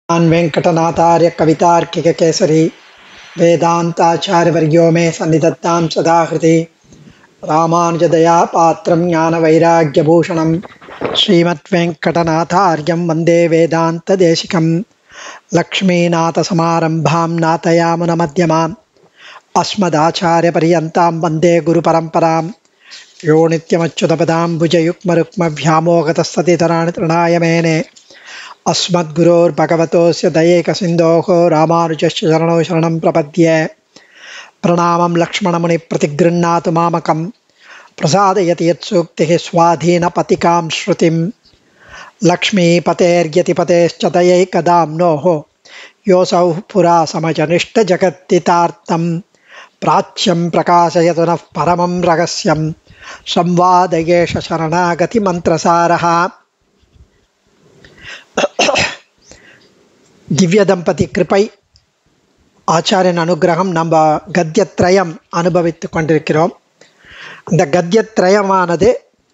श्रीमान् वेङ्कटनाथार्य कवितार्किककेसरी वेदान्ताचार्यवर्यो मे सन्निधत्तां सदा हृदि रामानुजदया पात्रं ज्ञानवैराग्यभूषणं श्रीमद्वेङ्कटनाथार्यं वन्दे वेदान्तदेशिकं लक्ष्मीनाथसमारम्भां नाथयामुनमध्यमाम् अस्मदाचार्यपर्यन्तां वन्दे गुरुपरम्परां यो नित्यमच्युतपदाम्बुजयुग्मरुक्मव्यामोगतस्ततितराणि तृणाय मेने अस्मद्गुरोर्भगवतोऽस्य दयैकसिन्धोः रामानुजस्य शरणौ शरणं प्रपद्ये प्रणामं लक्ष्मणमुनिप्रतिगृह्णातु मामकं प्रसादयति यत्सूक्तिः स्वाधीनपतिकां श्रुतिं लक्ष्मीपतेर्यतिपतेश्च दयैकदाम्नोः योऽसौ पुरा समजनिष्ठजगत्तितार्थं प्राच्यं प्रकाशयतु नः परमं रहस्यं संवादयेष शरणागतिमन्त्रसारः திவ்ய தம்பதி கிருப்பை ஆச்சாரியன் அனுகிரகம் நம்ம கத்தியத்ரயம் அனுபவித்து கொண்டிருக்கிறோம் இந்த கத்தியத்ரயமானது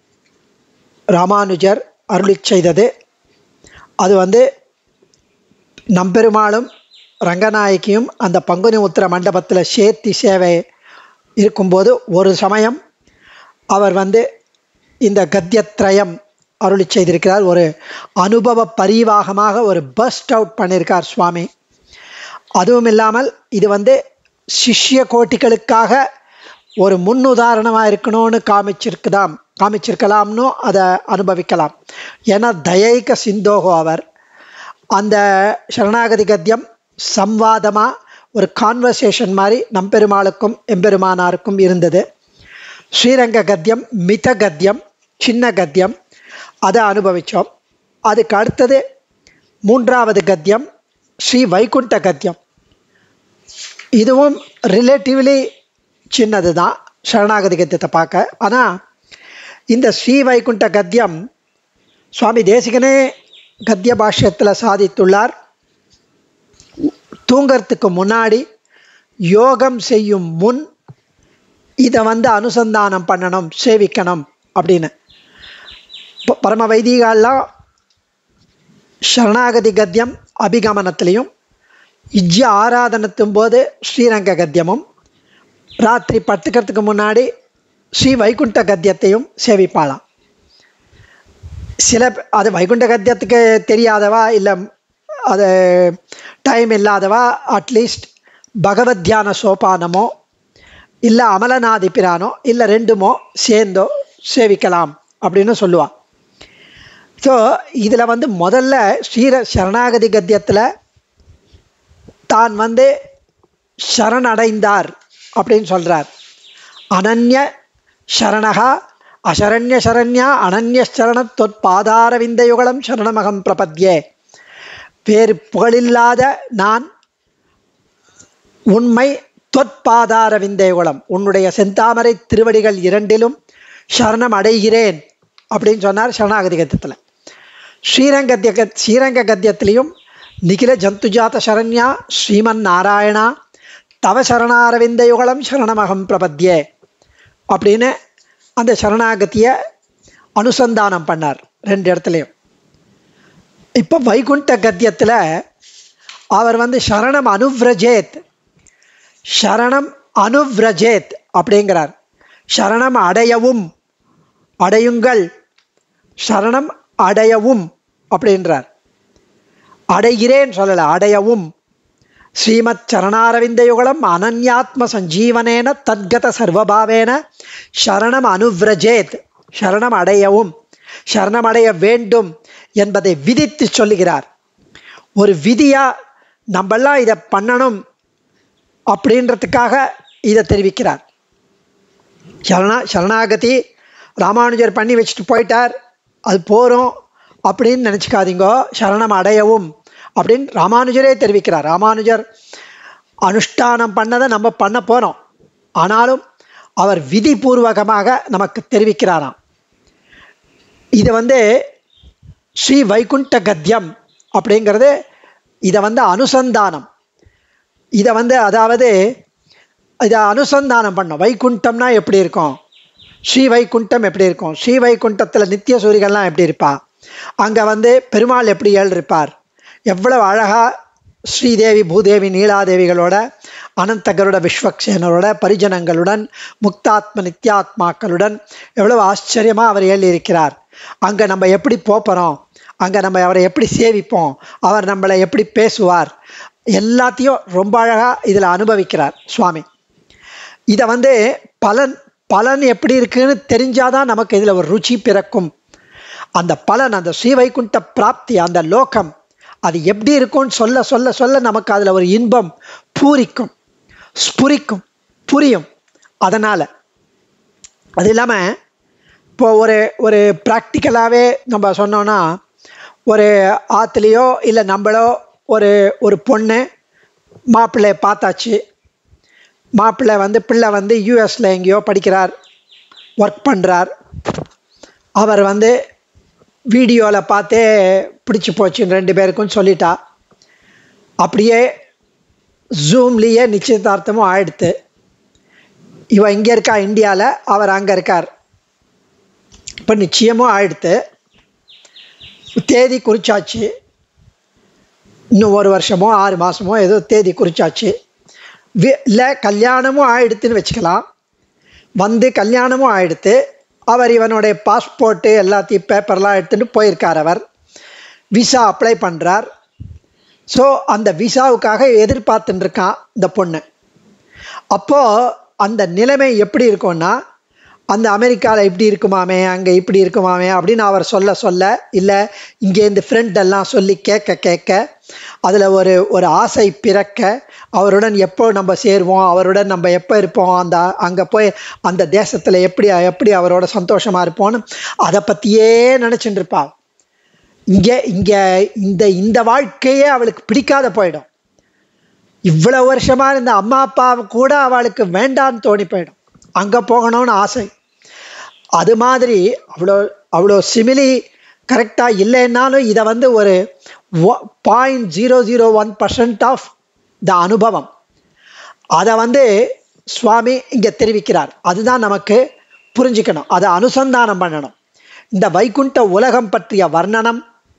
ராமானுஜர் அருளி செய்தது அது வந்து நம்பெருமாளும் ரங்கநாயகியும் அந்த பங்குனி உத்திர மண்டபத்தில் சேர்த்தி சேவை இருக்கும்போது ஒரு சமயம் அவர் வந்து இந்த கத்தியத்ரயம் அருளி செய்திருக்கிறார் ஒரு அனுபவ பரிவாகமாக ஒரு பஸ்ட் அவுட் பண்ணியிருக்கார் சுவாமி அதுவும் இல்லாமல் இது வந்து சிஷ்ய கோட்டிகளுக்காக ஒரு முன் உதாரணமாக இருக்கணும்னு காமிச்சிருக்குதாம் காமிச்சிருக்கலாம்னு அதை அனுபவிக்கலாம் ஏன்னா தயைக சிந்தோகோ அவர் அந்த சரணாகதி கத்தியம் சம்வாதமாக ஒரு கான்வர்சேஷன் மாதிரி நம்பெருமாளுக்கும் எம்பெருமானாருக்கும் இருந்தது ஸ்ரீரங்க கத்தியம் மித கத்தியம் சின்ன கத்தியம் அதை அனுபவித்தோம் அதுக்கு அடுத்தது மூன்றாவது கத்தியம் ஸ்ரீ வைகுண்ட கத்தியம் இதுவும் ரிலேட்டிவ்லி சின்னது தான் சரணாகதி கத்தியத்தை பார்க்க ஆனால் இந்த ஸ்ரீ வைகுண்ட கத்தியம் சுவாமி தேசிகனே கத்திய பாஷ்யத்தில் சாதித்துள்ளார் தூங்கிறதுக்கு முன்னாடி யோகம் செய்யும் முன் இதை வந்து அனுசந்தானம் பண்ணணும் சேவிக்கணும் அப்படின்னு பரம வைதிகாலாம் சரணாகதி கத்தியம் அபிகமனத்திலையும் இஜ்ஜ ஆராதனத்தும் போது ஸ்ரீரங்க கத்தியமும் ராத்திரி பத்துக்கிறதுக்கு முன்னாடி ஸ்ரீ வைகுண்ட கத்தியத்தையும் சேவிப்பாளாம் சில அது வைகுண்ட கத்தியத்துக்கு தெரியாதவா இல்லை அது டைம் இல்லாதவா அட்லீஸ்ட் பகவத் தியான சோபானமோ இல்லை அமலநாதி பிரானோ இல்லை ரெண்டுமோ சேர்ந்தோ சேவிக்கலாம் அப்படின்னு சொல்லுவாள் ஸோ இதில் வந்து முதல்ல ஸ்ரீர சரணாகதி கத்தியத்தில் தான் வந்து சரணடைந்தார் அப்படின்னு சொல்கிறார் அனன்ய சரணகா அசரண்ய சரண்யா அனன்ய சரண தொற்பாதார விந்தயுகலம் சரணமகம் பிரபத்யே வேறு புகழில்லாத நான் உண்மை தொற்பாதார விந்தயுகலம் உன்னுடைய செந்தாமரை திருவடிகள் இரண்டிலும் சரணம் அடைகிறேன் அப்படின்னு சொன்னார் சரணாகதி கத்தியத்தில் ஸ்ரீரங்கத்திய கத் ஸ்ரீரங்க கத்தியத்திலையும் நிகில ஜந்துஜாத சரண்யா ஸ்ரீமன் நாராயணா தவ சரணாரவிந்த யுகலம் சரணமகம் பிரபத்யே அப்படின்னு அந்த சரணாகத்தியை அனுசந்தானம் பண்ணார் ரெண்டு இடத்துலையும் இப்போ வைகுண்ட கத்தியத்தில் அவர் வந்து சரணம் அனுவ்ரஜேத் சரணம் அனுவ்ரஜேத் அப்படிங்கிறார் சரணம் அடையவும் அடையுங்கள் சரணம் அடையவும் அப்படின்றார் அடைகிறேன் சொல்லலை அடையவும் ஸ்ரீமத் சரணாரவிந்த யுகலம் அனன்யாத்ம சஞ்சீவனேன தத்கத சர்வபாவேன சரணம் அனுவ்ரஜேத் சரணம் அடையவும் சரணம் அடைய வேண்டும் என்பதை விதித்து சொல்லுகிறார் ஒரு விதியா நம்மெல்லாம் இதை பண்ணணும் அப்படின்றதுக்காக இதை தெரிவிக்கிறார் சரணா சரணாகதி ராமானுஜர் பண்ணி வச்சுட்டு போயிட்டார் அது போகிறோம் அப்படின்னு நினச்சிக்காதீங்கோ சரணம் அடையவும் அப்படின்னு ராமானுஜரே தெரிவிக்கிறார் ராமானுஜர் அனுஷ்டானம் பண்ணதை நம்ம பண்ண போகிறோம் ஆனாலும் அவர் விதிபூர்வகமாக நமக்கு தெரிவிக்கிறாராம் இது வந்து ஸ்ரீ வைகுண்ட கத்தியம் அப்படிங்கிறது இதை வந்து அனுசந்தானம் இதை வந்து அதாவது இதை அனுசந்தானம் பண்ணோம் வைகுண்டம்னா எப்படி இருக்கும் ஸ்ரீ வைகுண்டம் எப்படி இருக்கும் ஸ்ரீ வைகுண்டத்தில் நித்திய சூரிகள்லாம் எப்படி இருப்பா அங்கே வந்து பெருமாள் எப்படி ஏழு இருப்பார் எவ்வளவு அழகா ஸ்ரீதேவி பூதேவி நீலாதேவிகளோட அனந்தகருட விஸ்வக்சேனரோட பரிஜனங்களுடன் முக்தாத்ம நித்யாத்மாக்களுடன் எவ்வளவு ஆச்சரியமா அவர் எழுதியிருக்கிறார் அங்க நம்ம எப்படி போறோம் அங்க நம்ம அவரை எப்படி சேவிப்போம் அவர் நம்மளை எப்படி பேசுவார் எல்லாத்தையும் ரொம்ப அழகா இதுல அனுபவிக்கிறார் சுவாமி இதை வந்து பலன் பலன் எப்படி இருக்குன்னு தெரிஞ்சாதான் நமக்கு இதுல ஒரு ருச்சி பிறக்கும் அந்த பலன் அந்த ஸ்ரீவைகுண்ட பிராப்தி அந்த லோகம் அது எப்படி இருக்கும்னு சொல்ல சொல்ல சொல்ல நமக்கு அதில் ஒரு இன்பம் பூரிக்கும் ஸ்புரிக்கும் புரியும் அதனால் அது இல்லாமல் இப்போ ஒரு ஒரு ப்ராக்டிக்கலாகவே நம்ம சொன்னோன்னா ஒரு ஆற்றுலையோ இல்லை நம்மளோ ஒரு ஒரு பொண்ணு மாப்பிள்ளையை பார்த்தாச்சு மாப்பிள்ளை வந்து பிள்ளை வந்து யூஎஸில் எங்கேயோ படிக்கிறார் ஒர்க் பண்ணுறார் அவர் வந்து வீடியோவில் பார்த்தே பிடிச்சி போச்சுன்னு ரெண்டு பேருக்கும் சொல்லிட்டா அப்படியே ஜூம்லேயே நிச்சயதார்த்தமும் ஆயிடுத்து இவ இங்கே இருக்கா இந்தியாவில் அவர் அங்கே இருக்கார் இப்போ நிச்சயமும் ஆயிடுத்து தேதி குறிச்சாச்சு இன்னும் ஒரு வருஷமோ ஆறு மாதமோ ஏதோ தேதி குறிச்சாச்சு இல்லை கல்யாணமும் ஆயிடுத்துன்னு வச்சுக்கலாம் வந்து கல்யாணமும் ஆயிடுத்து அவர் இவனுடைய பாஸ்போர்ட்டு எல்லாத்தையும் பேப்பர்லாம் எடுத்துகிட்டு போயிருக்கார் அவர் விசா அப்ளை பண்ணுறார் ஸோ அந்த விசாவுக்காக எதிர்பார்த்துட்டு இருக்கான் இந்த பொண்ணு அப்போது அந்த நிலைமை எப்படி இருக்கும்னா அந்த அமெரிக்காவில் இப்படி இருக்குமாமே அங்கே இப்படி இருக்குமாமே அப்படின்னு அவர் சொல்ல சொல்ல இல்லை இங்கேருந்து ஃப்ரெண்ட் எல்லாம் சொல்லி கேட்க கேட்க அதில் ஒரு ஒரு ஆசை பிறக்க அவருடன் எப்போ நம்ம சேருவோம் அவருடன் நம்ம எப்போ இருப்போம் அந்த அங்கே போய் அந்த தேசத்தில் எப்படி எப்படி அவரோட சந்தோஷமாக இருப்போம்னு அதை பற்றியே நினச்சிட்டு இருப்பா இங்கே இங்கே இந்த இந்த வாழ்க்கையே அவளுக்கு பிடிக்காத போயிடும் இவ்வளோ வருஷமாக இருந்த அம்மா அப்பா கூட அவளுக்கு வேண்டான்னு தோணி போயிடும் அங்கே போகணும்னு ஆசை அது மாதிரி அவ்வளோ அவ்வளோ சிமிலி கரெக்டாக இல்லைன்னாலும் இதை வந்து ஒரு point zero zero one percent of the அனுபவம் அதை வந்து சுவாமி இங்கே தெரிவிக்கிறார் அதுதான் நமக்கு புரிஞ்சுக்கணும் அதை அனுசந்தானம் பண்ணணும் இந்த வைகுண்ட உலகம் பற்றிய வர்ணனம்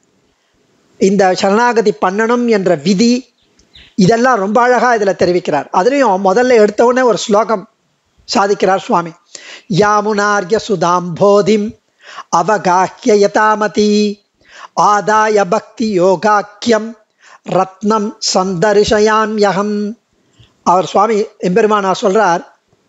இந்த சரணாகதி பண்ணணும் என்ற விதி இதெல்லாம் ரொம்ப அழகாக இதில் தெரிவிக்கிறார் அதுலேயும் முதல்ல எடுத்தவுடனே ஒரு ஸ்லோகம் சாதிக்கிறார் சுவாமி யாமுனார்ய சுதாம்போதிம் அவகாக்கிய யதாமதி ஆதாய பக்தி யோகாக்கியம் ரத்னம் சந்தரிஷயாம்யகம் அவர் சுவாமி எம்பெருமானா சொல்றார்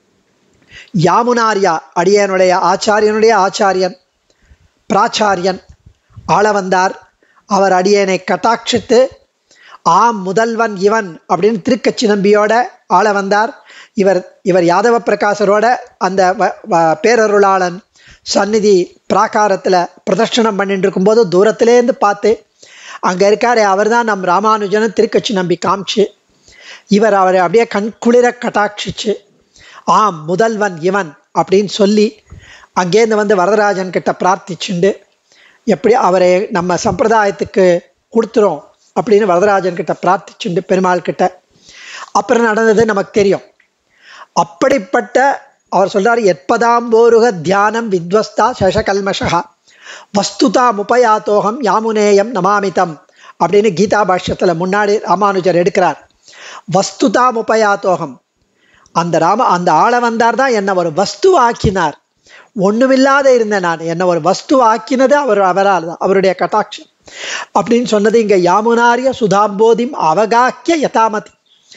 யாமுனாரியா அடியனுடைய ஆச்சாரியனுடைய ஆச்சாரியன் பிராச்சாரியன் ஆள வந்தார் அவர் அடியனை கட்டாட்சித்து ஆம் முதல்வன் இவன் அப்படின்னு திருக்கச்சி நம்பியோட ஆள வந்தார் இவர் இவர் யாதவ பிரகாசரோட அந்த பேரருளாளன் சந்நிதி பிராகாரத்தில் பிரதர்ஷனம் பண்ணிட்டு இருக்கும்போது தூரத்திலேருந்து பார்த்து அங்கே இருக்காரு அவர் தான் நம் ராமானுஜனும் திருக்கட்சி நம்பி காமிச்சு இவர் அவரை அப்படியே கண் குளிர கட்டாட்சிச்சு ஆம் முதல்வன் இவன் அப்படின்னு சொல்லி அங்கேருந்து வந்து வரதராஜன் கிட்ட பிரார்த்திச்சுண்டு எப்படி அவரை நம்ம சம்பிரதாயத்துக்கு கொடுத்துரும் அப்படின்னு வரதராஜன் கிட்ட பிரார்த்திச்சுண்டு பெருமாள் கிட்ட அப்புறம் நடந்தது நமக்கு தெரியும் அப்படிப்பட்ட அவர் சொல்றார் எப்பதாம்போருக தியானம் வித்வஸ்தா சசகல்மஷா வஸ்துதா முபயாத்தோகம் யாமுனேயம் நமாமிதம் அப்படின்னு கீதா பாஷ்யத்தில் முன்னாடி ராமானுஜர் எடுக்கிறார் வஸ்துதா முபயாத்தோகம் அந்த ராம அந்த ஆளை வந்தார் தான் என்னை ஒரு வஸ்து ஆக்கினார் ஒண்ணுமில்லாத இருந்தேன் நான் என்னை ஒரு வஸ்து ஆக்கினது அவர் அவரால் தான் அவருடைய கட்டாட்சம் அப்படின்னு சொன்னது இங்க யாமுனாரிய சுதாம்போதிம் அவகாக்கிய யதாமதி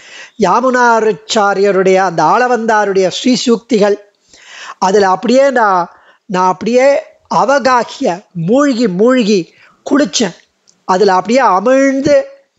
யாமுனாச்சாரியருடைய அந்த ஆளவந்தாருடைய ஸ்ரீசூக்திகள் அதில் அப்படியே நான் நான் அப்படியே அவகாக்கிய மூழ்கி மூழ்கி குளிச்சேன் அதில் அப்படியே அமிழ்ந்து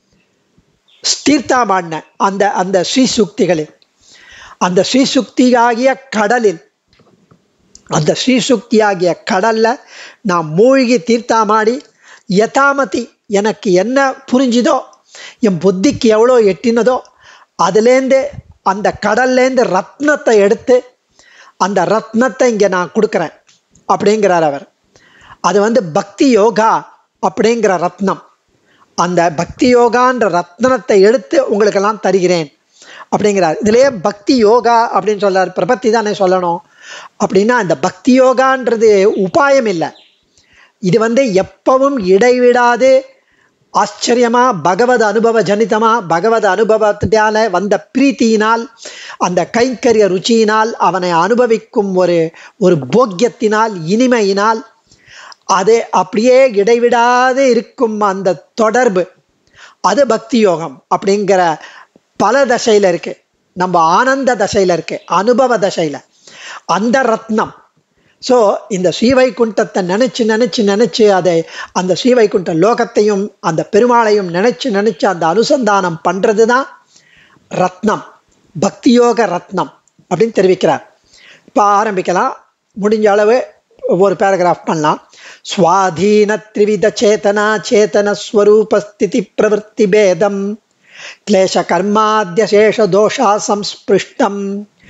தீர்த்தாமாடின அந்த அந்த ஸ்ரீசுக்திகளில் அந்த ஸ்ரீசுக்தியாகிய கடலில் அந்த ஸ்ரீசுக்தியாகிய கடல்ல நான் மூழ்கி தீர்த்தாமாடி யதாமதி எனக்கு என்ன புரிஞ்சுதோ என் புத்திக்கு எவ்வளோ எட்டினதோ அதுலேருந்து அந்த கடல்லேருந்து ரத்னத்தை எடுத்து அந்த ரத்னத்தை இங்கே நான் கொடுக்குறேன் அப்படிங்கிறார் அவர் அது வந்து பக்தி யோகா அப்படிங்கிற ரத்னம் அந்த பக்தி யோகான்ற ரத்னத்தை எடுத்து உங்களுக்கெல்லாம் தருகிறேன் அப்படிங்கிறார் இதுலேயே பக்தி யோகா அப்படின்னு சொல்றார் பிரபத்தி தானே சொல்லணும் அப்படின்னா அந்த பக்தி யோகான்றது உபாயம் இல்லை இது வந்து எப்பவும் இடைவிடாது ஆச்சரியமா பகவத் அனுபவ ஜனிதமா பகவத் அனுபவத்தினால வந்த பிரீத்தியினால் அந்த கைங்கரிய ருச்சியினால் அவனை அனுபவிக்கும் ஒரு ஒரு போக்கியத்தினால் இனிமையினால் அது அப்படியே இடைவிடாது இருக்கும் அந்த தொடர்பு அது பக்தி யோகம் அப்படிங்கிற பல தசையில் இருக்கு நம்ம ஆனந்த தசையில் இருக்கு அனுபவ தசையில் அந்த ரத்னம் ஸோ இந்த ஸ்ரீவைகுண்டத்தை நினச்சி நினச்சி நினச்சி அதை அந்த ஸ்ரீவைகுண்ட லோகத்தையும் அந்த பெருமாளையும் நினச்சி நினச்சி அந்த அனுசந்தானம் பண்ணுறது தான் ரத்னம் பக்தியோக ரத்னம் அப்படின்னு தெரிவிக்கிறார் இப்போ ஆரம்பிக்கலாம் முடிஞ்ச அளவு ஒரு பேராகிராஃப் பண்ணலாம் சுவாதீன த்ரிவித சேதனா சேதன ஸ்வரூப ஸ்திதி பிரவருத்தி பேதம் क्लेश कर्माद्यशेष दोषा संस्पृष्टम्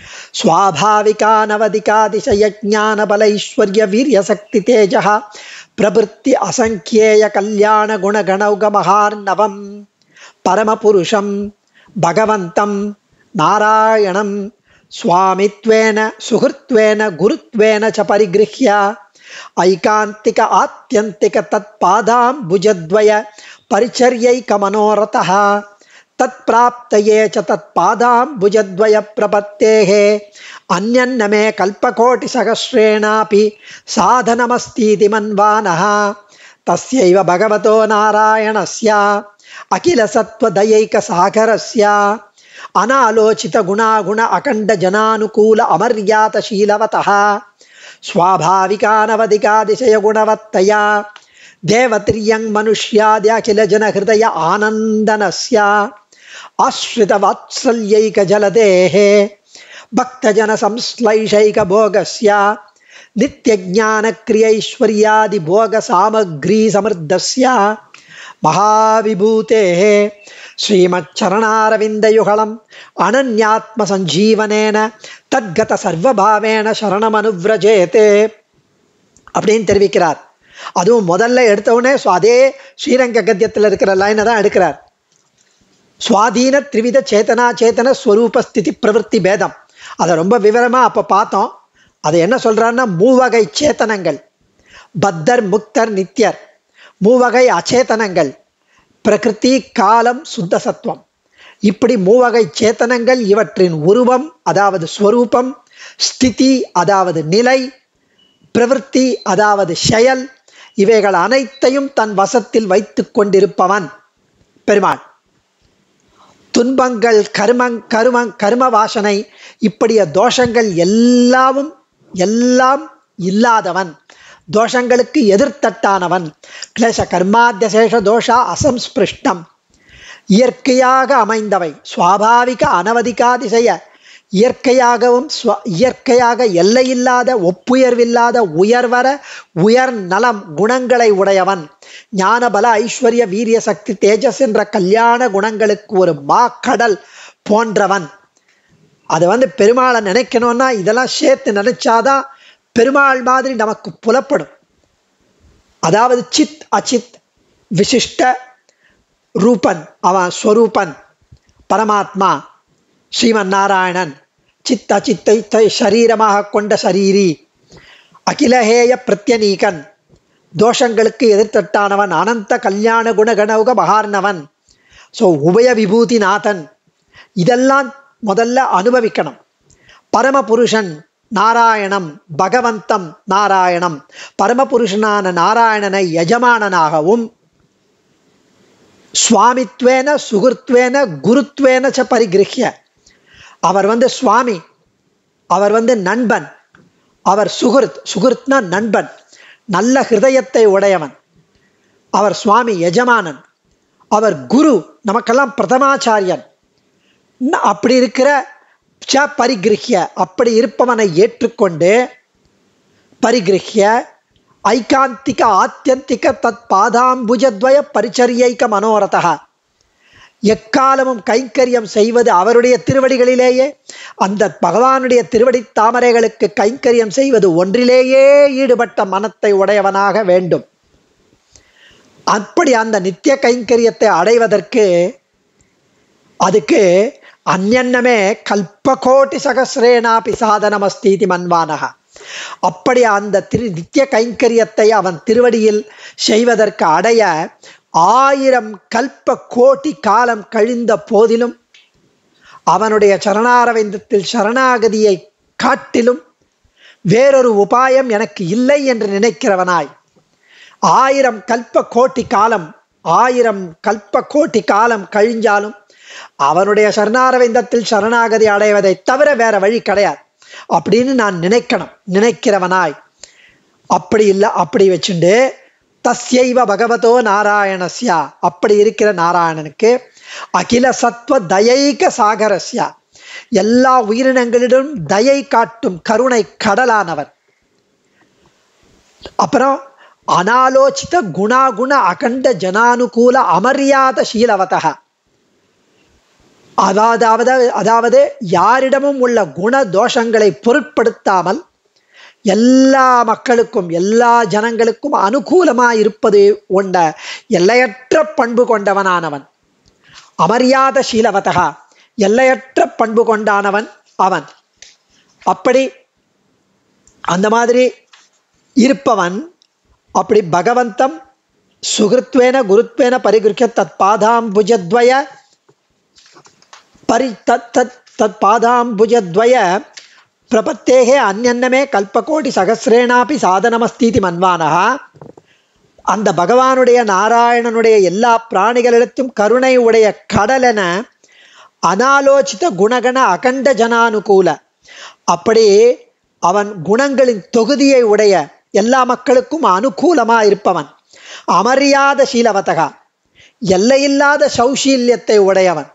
स्वाभाविकानवधिकातिशयज्ञानबलैश्वर्यवीर्यशक्तितेजः प्रवृत्ति असङ्ख्येयकल्याणगुणगणौगमहार्णवम् परमपुरुषं भगवन्तं नारायणं स्वामित्वेन सुहृत्वेन गुरुत्वेन च परिगृह्य ऐकान्तिक आत्यन्तिक तत्पादाम्बुजद्वय परिचर्यैकमनोरथः तत्प्राप्तये च तत्पादाम्बुजद्वयप्रपत्तेः अन्यन्न मे कल्पकोटिसहस्रेणापि साधनमस्तीति मन्वानः तस्यैव भगवतो नारायणस्य अखिलसत्त्वदयैकसागरस्य अनालोचितगुणागुण अखण्डजनानुकूल अमर्यातशीलवतः स्वाभाविकानवधिकातिशयगुणवत्तया देवत्रियङ् मनुष्याद्यखिलजनहृदय आनन्दनस्य आश्रितवात्सल्यैकजलदेः भक्तजनसंश्लैषैकभोगस्य नित्यज्ञानक्रियैश्वर्यादिभोगसामग्रीसमृद्धस्य महाविभूतेः श्रीमच्चरणारविन्दयुगलम् अनन्यात्मसञ्जीवनेन तद्गतसर्वभावेन शरणमनुव्रजेते அப்படின்னு தெரிவிக்கிறார் அதுவும் முதல்ல எடுத்தவுடனே ஸோ அதே ஸ்ரீரங்க கத்தியத்தில் இருக்கிற லைனை தான் எடுக்கிறார் சுவாதீன த்ரிவித சேதனா சேத்தன ஸ்வரூப ஸ்திதி பிரவருத்தி பேதம் அதை ரொம்ப விவரமாக அப்போ பார்த்தோம் அதை என்ன சொல்கிறாருன்னா மூவகை சேத்தனங்கள் பத்தர் முக்தர் நித்யர் மூவகை அச்சேதனங்கள் பிரகிருதி காலம் சுத்த சத்துவம் இப்படி மூவகை சேத்தனங்கள் இவற்றின் உருவம் அதாவது ஸ்வரூபம் ஸ்திதி அதாவது நிலை பிரவருத்தி அதாவது செயல் இவைகள் அனைத்தையும் தன் வசத்தில் வைத்து கொண்டிருப்பவன் பெருமாள் துன்பங்கள் கருமங் கருமங் கரும வாசனை இப்படிய தோஷங்கள் எல்லாவும் எல்லாம் இல்லாதவன் தோஷங்களுக்கு எதிர்த்தட்டானவன் கிளேச கர்மாத்தியசேஷ தோஷா அசம்ஸ்பிருஷ்டம் இயற்கையாக அமைந்தவை சுவாபாவிக அனவதிகாதிசய இயற்கையாகவும் இயற்கையாக எல்லையில்லாத ஒப்புயர்வில்லாத உயர்வர உயர் நலம் குணங்களை உடையவன் ஞானபல ஐஸ்வர்ய வீரிய சக்தி தேஜஸ் என்ற கல்யாண குணங்களுக்கு ஒரு மா கடல் போன்றவன் அது வந்து பெருமாளை நினைக்கணும்னா இதெல்லாம் சேர்த்து நினைச்சாதான் பெருமாள் மாதிரி நமக்கு புலப்படும் அதாவது சித் அச்சித் விசிஷ்ட ரூபன் அவன் ஸ்வரூபன் பரமாத்மா ஸ்ரீமன் நாராயணன் சித்த சித்தை சரீரமாக கொண்ட சரீரி அகிலஹேய பிரத்யநீகன் தோஷங்களுக்கு எதிர்த்தட்டானவன் அனந்த கல்யாண குணகணவுக மகார்ணவன் ஸோ உபய விபூதிநாதன் இதெல்லாம் முதல்ல அனுபவிக்கணும் பரமபுருஷன் நாராயணம் பகவந்தம் நாராயணம் பரமபுருஷனான நாராயணனை எஜமானனாகவும் சுவாமித்வேன சுகுர்த்வேன குருத்வேன ச பரிகிரகிய அவர் வந்து சுவாமி அவர் வந்து நண்பன் அவர் சுகுர்த் சுகுர்த்னா நண்பன் நல்ல ஹிருதயத்தை உடையவன் அவர் சுவாமி எஜமானன் அவர் குரு நமக்கெல்லாம் பிரதமாச்சாரியன் அப்படி இருக்கிற ச பரிகிரகிய அப்படி இருப்பவனை ஏற்றுக்கொண்டு பரிகிரகிய ஐகாந்திக ஆத்தியந்திக தத் பாதாம்புஜத்வய பரிச்சரியைக்க மனோரதா எக்காலமும் கைங்கரியம் செய்வது அவருடைய திருவடிகளிலேயே அந்த பகவானுடைய திருவடி தாமரைகளுக்கு கைங்கரியம் செய்வது ஒன்றிலேயே ஈடுபட்ட மனத்தை உடையவனாக வேண்டும் அப்படி அந்த நித்திய கைங்கரியத்தை அடைவதற்கு அதுக்கு அந்நன்னமே கல்பகோட்டி சகசிரேனாபி சாதனமஸ்தீதி மன்வானக அப்படி அந்த திரு நித்திய கைங்கரியத்தை அவன் திருவடியில் செய்வதற்கு அடைய ஆயிரம் கல்ப கோடி காலம் கழிந்த போதிலும் அவனுடைய சரணாரவிந்தத்தில் சரணாகதியை காட்டிலும் வேறொரு உபாயம் எனக்கு இல்லை என்று நினைக்கிறவனாய் ஆயிரம் கல்ப கோட்டி காலம் ஆயிரம் கல்ப கோட்டி காலம் கழிஞ்சாலும் அவனுடைய சரணாரவிந்தத்தில் சரணாகதி அடைவதை தவிர வேற வழி கிடையாது அப்படின்னு நான் நினைக்கணும் நினைக்கிறவனாய் அப்படி இல்லை அப்படி வச்சுண்டு தஸ்யைவ பகவதோ நாராயணஸ்யா அப்படி இருக்கிற நாராயணனுக்கு அகில சத்வ தயைக சாகரஸ்யா எல்லா உயிரினங்களிடம் தயை காட்டும் கருணை கடலானவர் அப்புறம் அனாலோசித குணாகுண அகண்ட ஜனானுகூல அமரியாத சீலவதக அதாவது அதாவது யாரிடமும் உள்ள குண தோஷங்களை பொருட்படுத்தாமல் எல்லா மக்களுக்கும் எல்லா ஜனங்களுக்கும் அனுகூலமாக இருப்பது கொண்ட எல்லையற்ற பண்பு கொண்டவனானவன் அமரியாத சீலவதகா எல்லையற்ற பண்பு கொண்டானவன் அவன் அப்படி அந்த மாதிரி இருப்பவன் அப்படி பகவந்தம் சுகிருத்வேன குருத்வேன பரிகிருக்க தத் பாதாம்புஜத்வய பரி தத் தத் தத் பாதாம்புஜத்வய பிரபத்தேகே அந்நன்னமே கல்பகோடி சகசிரேனாபி சாதனமஸ்தீதி மன்வானகா அந்த பகவானுடைய நாராயணனுடைய எல்லா பிராணிகளிடத்தும் கருணை உடைய கடலென அனாலோசித குணகண அகண்ட ஜனானுகூல அப்படி அவன் குணங்களின் தொகுதியை உடைய எல்லா மக்களுக்கும் அனுகூலமா இருப்பவன் அமரியாத சீலவதகா எல்லையில்லாத சௌஷீல்யத்தை உடையவன்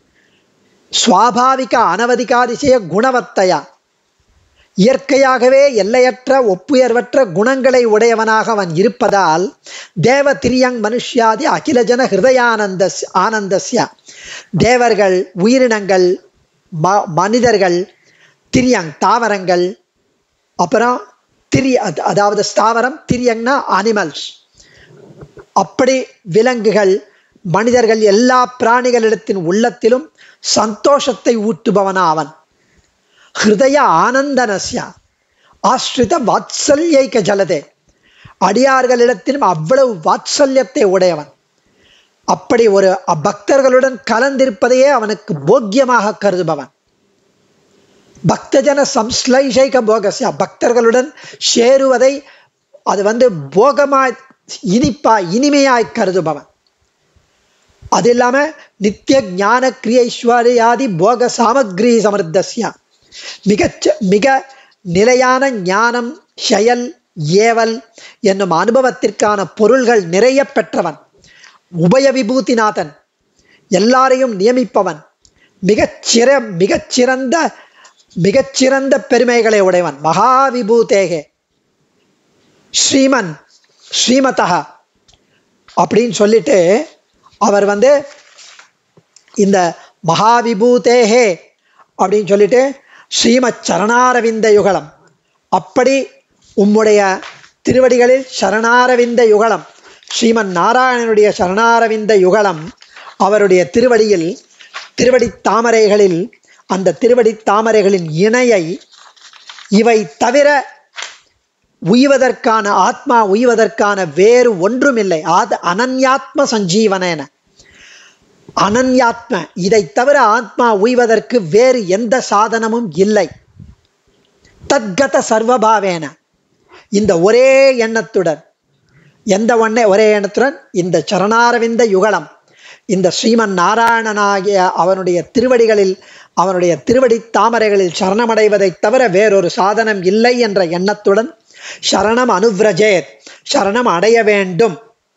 சுவாபாவிக அனவதிகாதிசய குணவத்தையா இயற்கையாகவே எல்லையற்ற ஒப்புயர்வற்ற குணங்களை உடையவனாக அவன் இருப்பதால் தேவ திரியங் மனுஷ்யாதி அகிலஜன ஹிருதயானந்த ஆனந்தஸ்ய தேவர்கள் உயிரினங்கள் ம மனிதர்கள் திரியங் தாவரங்கள் அப்புறம் திரி அதாவது ஸ்தாவரம் திரியங்னா அனிமல்ஸ் அப்படி விலங்குகள் மனிதர்கள் எல்லா பிராணிகளிடத்தின் உள்ளத்திலும் சந்தோஷத்தை ஊட்டுபவனா அவன் ஹிருதய ஆனந்தனஸ்யா ஆஸ்ரித வாத்சல்யைக்க ஜலதே அடியார்களிடத்திலும் அவ்வளவு வாத்சல்யத்தை உடையவன் அப்படி ஒரு பக்தர்களுடன் கலந்திருப்பதையே அவனுக்கு போக்கியமாக கருதுபவன் பக்தஜன சம்ஸ்லைஷைக போகஸ்யா பக்தர்களுடன் சேருவதை அது வந்து போகமாய் இனிப்பா இனிமையாய் கருதுபவன் அது இல்லாம நித்திய ஞான கிரியைஸ்வரியாதி போக சாமக்ரி சமர்த்தஸ்யா மிகச்ச மிக நிலையான ஞானம் செயல் ஏவல் என்னும் அனுபவத்திற்கான பொருள்கள் நிறைய பெற்றவன் உபய விபூதிநாதன் எல்லாரையும் நியமிப்பவன் மிகச்சிற மிகச்சிறந்த மிகச்சிறந்த பெருமைகளை உடையவன் மகாவிபூதேகே ஸ்ரீமன் ஸ்ரீமதா அப்படின்னு சொல்லிட்டு அவர் வந்து இந்த மகாவிபூதேகே அப்படின்னு சொல்லிட்டு ஸ்ரீமத் சரணாரவிந்த யுகலம் அப்படி உம்முடைய திருவடிகளில் சரணாரவிந்த யுகலம் ஸ்ரீமன் நாராயணனுடைய சரணாரவிந்த யுகலம் அவருடைய திருவடியில் திருவடி தாமரைகளில் அந்த திருவடி தாமரைகளின் இணையை இவை தவிர உய்வதற்கான ஆத்மா உய்வதற்கான வேறு ஒன்றுமில்லை அது அனன்யாத்ம சஞ்சீவனேன அனன்யாத்ம இதை தவிர ஆத்மா உய்வதற்கு வேறு எந்த சாதனமும் இல்லை தத்கத சர்வபாவேன இந்த ஒரே எண்ணத்துடன் எந்த ஒன்னே ஒரே எண்ணத்துடன் இந்த சரணாரவிந்த யுகலம் இந்த ஸ்ரீமன் நாராயணனாகிய அவனுடைய திருவடிகளில் அவனுடைய திருவடி தாமரைகளில் சரணமடைவதை தவிர வேறொரு சாதனம் இல்லை என்ற எண்ணத்துடன் சரணம் அனுவிரஜேத் சரணம் அடைய வேண்டும்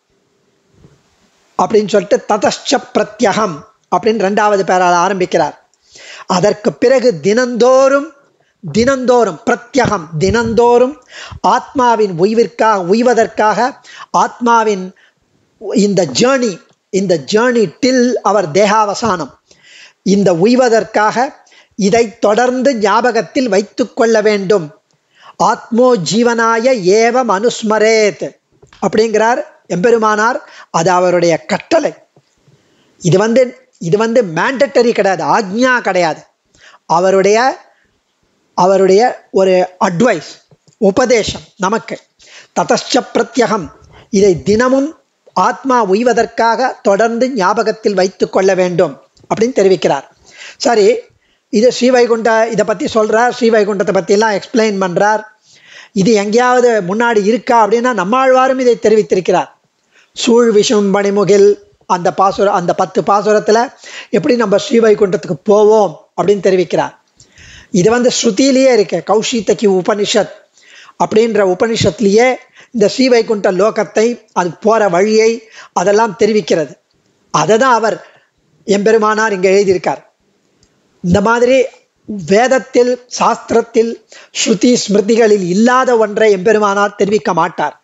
அப்படின்னு சொல்லிட்டு ததச்ச பிரத்யகம் அப்படின்னு ரெண்டாவது பேரால் ஆரம்பிக்கிறார் அதற்கு பிறகு தினந்தோறும் தினந்தோறும் பிரத்யகம் தினந்தோறும் ஆத்மாவின் உய்விற்காக உய்வதற்காக ஆத்மாவின் இந்த ஜேர்னி இந்த ஜேர்னி டில் அவர் தேகாவசானம் இந்த உய்வதற்காக இதை தொடர்ந்து ஞாபகத்தில் வைத்து கொள்ள வேண்டும் ஆத்மோ ஜீவனாய ஏவம் அனுஸ்மரேத் அப்படிங்கிறார் எம்பெருமானார் அது அவருடைய கட்டளை இது வந்து இது வந்து மேண்டட்டரி கிடையாது ஆக்ஞா கிடையாது அவருடைய அவருடைய ஒரு அட்வைஸ் உபதேசம் நமக்கு ததச்ச பிரத்யகம் இதை தினமும் ஆத்மா உய்வதற்காக தொடர்ந்து ஞாபகத்தில் வைத்து கொள்ள வேண்டும் அப்படின்னு தெரிவிக்கிறார் சரி இது ஸ்ரீவைகுண்ட இதை பற்றி சொல்கிறார் ஸ்ரீவைகுண்டத்தை பற்றிலாம் எக்ஸ்பிளைன் பண்ணுறார் இது எங்கேயாவது முன்னாடி இருக்கா அப்படின்னா நம்மாழ்வாரும் இதை தெரிவித்திருக்கிறார் சூழ் விஷம் பணிமுகில் அந்த பாசுர அந்த பத்து பாசுரத்தில் எப்படி நம்ம ஸ்ரீவைகுண்டத்துக்கு போவோம் அப்படின்னு தெரிவிக்கிறார் இது வந்து ஸ்ருதியிலேயே இருக்கு கௌஷித்தகி உபனிஷத் அப்படின்ற உபனிஷத்துலேயே இந்த ஸ்ரீவைகுண்ட லோகத்தை அது போகிற வழியை அதெல்லாம் தெரிவிக்கிறது அதை தான் அவர் எம்பெருமானார் இங்கே எழுதியிருக்கார் இந்த மாதிரி வேதத்தில் சாஸ்திரத்தில் ஸ்ருதி ஸ்மிருதிகளில் இல்லாத ஒன்றை எம்பெருமானார் தெரிவிக்க மாட்டார்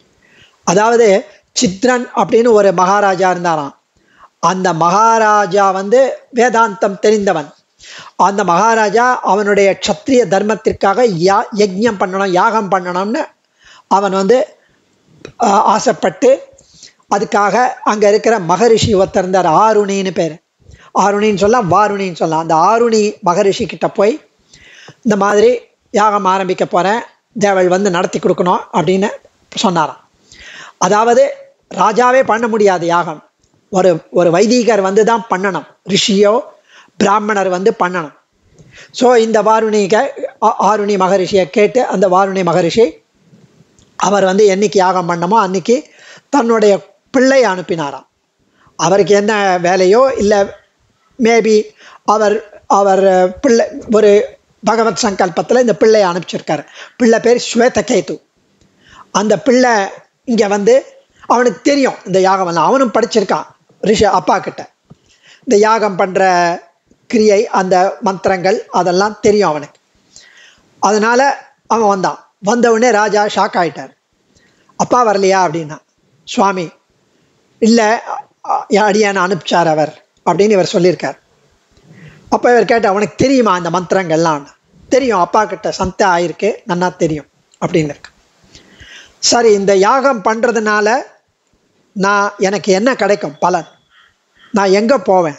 அதாவது சித்ரன் அப்படின்னு ஒரு மகாராஜா இருந்தாராம் அந்த மகாராஜா வந்து வேதாந்தம் தெரிந்தவன் அந்த மகாராஜா அவனுடைய க்ஷத்ரிய தர்மத்திற்காக யா யஜ்ஞம் பண்ணணும் யாகம் பண்ணணும்னு அவன் வந்து ஆஹ், ஆசைப்பட்டு அதுக்காக அங்கே இருக்கிற மகரிஷி ஒருத்தர் இருந்தார் ஆருணின்னு பேர் ஆருணின்னு சொல்லலாம் வாருணின்னு சொல்லலாம் அந்த ஆருணி மகரிஷி கிட்ட போய் இந்த மாதிரி யாகம் ஆரம்பிக்க போகிறேன் தேவள் வந்து நடத்தி கொடுக்கணும் அப்படின்னு சொன்னாராம் அதாவது ராஜாவே பண்ண முடியாது யாகம் ஒரு ஒரு வைதிகர் வந்து தான் பண்ணணும் ரிஷியோ பிராமணர் வந்து பண்ணணும் ஸோ இந்த வாருணிக ஆ- ஆருணி மகரிஷியை கேட்டு அந்த வாருணி மகரிஷி அவர் வந்து என்னைக்கு யாகம் பண்ணமோ அன்னைக்கு தன்னுடைய பிள்ளை அனுப்பினாராம் அவருக்கு என்ன வேலையோ இல்லை மேபி அவர் அவர் பிள்ளை ஒரு பகவத் சங்கல்பத்தில் இந்த பிள்ளையை அனுப்பிச்சிருக்காரு பிள்ளை பேர் ஸ்வேதகேது அந்த பிள்ளை இங்கே வந்து அவனுக்கு தெரியும் இந்த யாகம் எல்லாம் அவனும் படிச்சிருக்கான் ரிஷ அப்பா கிட்ட இந்த யாகம் பண்ணுற கிரியை அந்த மந்திரங்கள் அதெல்லாம் தெரியும் அவனுக்கு அதனால் அவன் வந்தான் வந்த உடனே ராஜா ஷாக் ஆயிட்டார் அப்பா வரலையா அப்படின்னா சுவாமி இல்லை அடியான் அனுப்பிச்சார் அவர் அப்படின்னு இவர் சொல்லியிருக்கார் அப்போ இவர் கேட்ட அவனுக்கு தெரியுமா இந்த மந்திரங்கள்லாம் தெரியும் அப்பா கிட்ட சந்தை ஆயிருக்கு நன்னா தெரியும் அப்படின்னு இருக்கு சரி இந்த யாகம் பண்ணுறதுனால நான் எனக்கு என்ன கிடைக்கும் பலன் நான் எங்கே போவேன்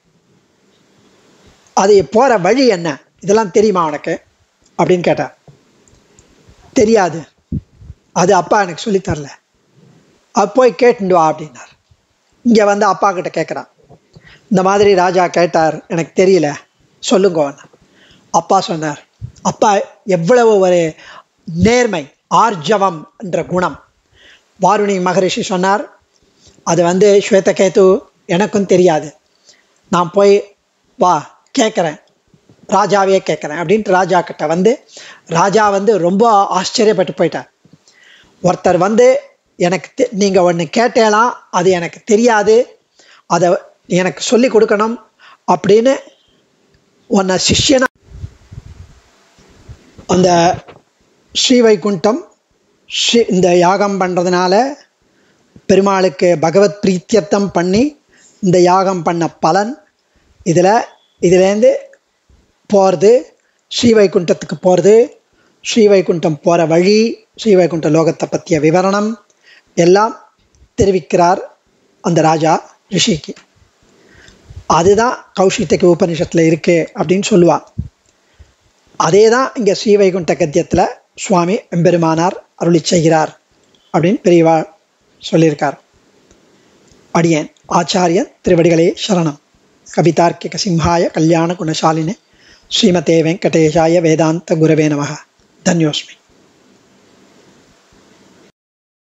அது போகிற வழி என்ன இதெல்லாம் தெரியுமா உனக்கு அப்படின்னு கேட்டார் தெரியாது அது அப்பா எனக்கு சொல்லித் தரல அது போய் கேட்டுண்டு வா அப்படின்னார் இங்கே வந்து அப்பா கிட்ட கேட்குறான் இந்த மாதிரி ராஜா கேட்டார் எனக்கு தெரியல சொல்லுங்க அப்பா சொன்னார் அப்பா எவ்வளவு ஒரு நேர்மை ஆர்ஜவம் என்ற குணம் வாருணி மகரிஷி சொன்னார் அது வந்து ஸ்வேதகேது எனக்கும் தெரியாது நான் போய் வா கேட்குறேன் ராஜாவே கேட்குறேன் அப்படின்ட்டு ராஜா கிட்ட வந்து ராஜா வந்து ரொம்ப ஆச்சரியப்பட்டு போயிட்டார் ஒருத்தர் வந்து எனக்கு தெ- நீங்க ஒன்று கேட்டேலாம் அது எனக்கு தெரியாது அதை எனக்கு சொல்லி கொடுக்கணும் அப்படின்னு உன்னை சிஷ்யனா அந்த ஸ்ரீவைகுண்டம் ஸ்ரீ இந்த யாகம் பண்ணுறதுனால பெருமாளுக்கு பகவத் பிரீத்தியர்த்தம் பண்ணி இந்த யாகம் பண்ண பலன் இதில் இதுலேருந்து போகிறது ஸ்ரீவைகுண்டத்துக்கு போகிறது ஸ்ரீவைகுண்டம் போகிற வழி ஸ்ரீவைகுண்ட லோகத்தை பற்றிய விவரணம் எல்லாம் தெரிவிக்கிறார் அந்த ராஜா ரிஷிக்கு அதுதான் கௌஷித்தக்கு உபனிஷத்தில் இருக்கு அப்படின்னு சொல்லுவாள் அதே தான் இங்கே ஸ்ரீவைகுண்ட கத்தியத்தில் சுவாமி எம்பெருமானார் அருளி செய்கிறார் அப்படின்னு பெரியவா சொல்லியிருக்கார் அடியேன் ஆச்சாரியன் திருவடிகளே சரணம் கவிதார்க்கிக சிம்ஹாய கல்யாண குணசாலினே ஸ்ரீமதே வெங்கடேஷாய வேதாந்த குரவே நமக தன்யோஸ்மி